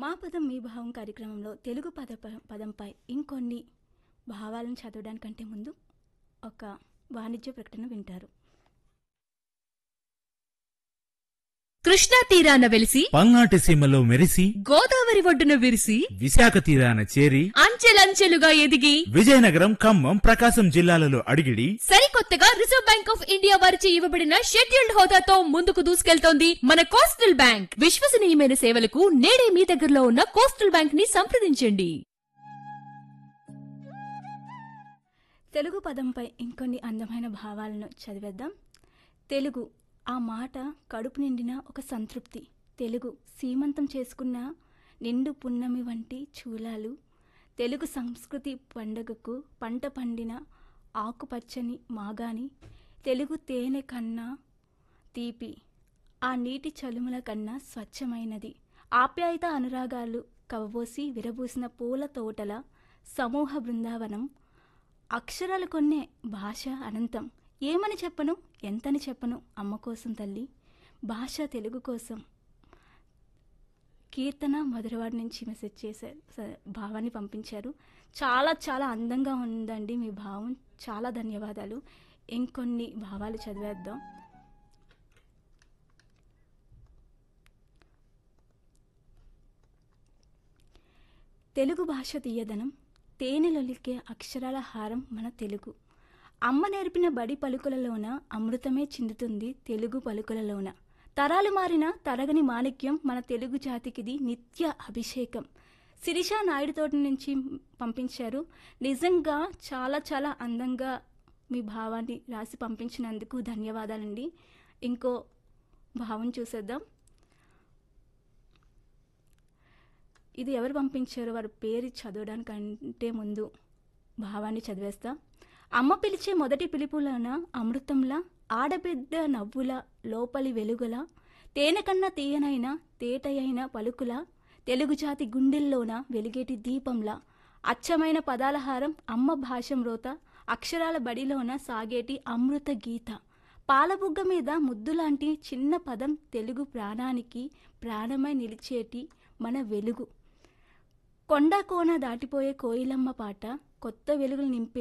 మా పదం మీ భావం కార్యక్రమంలో తెలుగు పద పదంపై ఇంకొన్ని భావాలను చదవడానికంటే ముందు ఒక వాణిజ్య ప్రకటన వింటారు కృష్ణా తీరాన వెలిసి పల్నాటి సీమలో మెరిసి గోదావరి ఒడ్డున విరిసి విశాఖ తీరాన చేరి అంచెలంచెలుగా ఎదిగి విజయనగరం ఖమ్మం ప్రకాశం జిల్లాలలో అడిగిడి సరికొత్తగా రిజర్వ్ బ్యాంక్ ఆఫ్ ఇండియా వారిచే ఇవ్వబడిన షెడ్యూల్డ్ హోదాతో ముందుకు దూసుకెళ్తోంది మన కోస్టల్ బ్యాంక్ విశ్వసనీయమైన సేవలకు నేడే మీ దగ్గరలో ఉన్న కోస్టల్ బ్యాంక్ ని సంప్రదించండి తెలుగు పదంపై ఇంకొన్ని అందమైన భావాలను చదివేద్దాం తెలుగు ఆ మాట కడుపు నిండిన ఒక సంతృప్తి తెలుగు సీమంతం చేసుకున్న నిండు పున్నమి వంటి చూలాలు తెలుగు సంస్కృతి పండగకు పంట పండిన ఆకుపచ్చని మాగాని తెలుగు తేనె కన్నా తీపి ఆ నీటి చలుముల కన్నా స్వచ్ఛమైనది ఆప్యాయత అనురాగాలు కవబోసి విరబూసిన పూల తోటల సమూహ బృందావనం అక్షరాలు కొన్నే భాష అనంతం ఏమని చెప్పను ఎంతని చెప్పను అమ్మ కోసం తల్లి భాష తెలుగు కోసం కీర్తన మధురవాడి నుంచి మెసేజ్ చేశారు స- భావాన్ని పంపించారు చాలా చాలా అందంగా ఉందండి మీ భావం చాలా ధన్యవాదాలు ఇంకొన్ని భావాలు చదివేద్దాం తెలుగు భాష తీయదనం తేనెలొలికే అక్షరాల హారం మన తెలుగు అమ్మ నేర్పిన బడి పలుకులలోన అమృతమే చిందుతుంది తెలుగు పలుకులలోన తరాలు మారిన తరగని మాణిక్యం మన తెలుగు జాతికిది నిత్య అభిషేకం శిరీష నాయుడు తోటి నుంచి పంపించారు నిజంగా చాలా చాలా అందంగా మీ భావాన్ని రాసి పంపించినందుకు ధన్యవాదాలండి ఇంకో భావం చూసేద్దాం ఇది ఎవరు పంపించారో వారి పేరు చదవడానికంటే ముందు భావాన్ని చదివేస్తా అమ్మ పిలిచే మొదటి పిలుపులోన అమృతంలా ఆడబిడ్డ నవ్వుల లోపలి వెలుగుల తేనెకన్నా తీయనైన తేటయైన పలుకుల తెలుగు జాతి గుండెల్లోన వెలిగేటి దీపంలా అచ్చమైన పదాలహారం అమ్మ భాషమ్రోత అక్షరాల బడిలోన సాగేటి అమృత గీత పాలబుగ్గ మీద ముద్దులాంటి చిన్న పదం తెలుగు ప్రాణానికి ప్రాణమై నిలిచేటి మన వెలుగు కొండ కోన దాటిపోయే కోయిలమ్మ పాట కొత్త వెలుగులు నింపే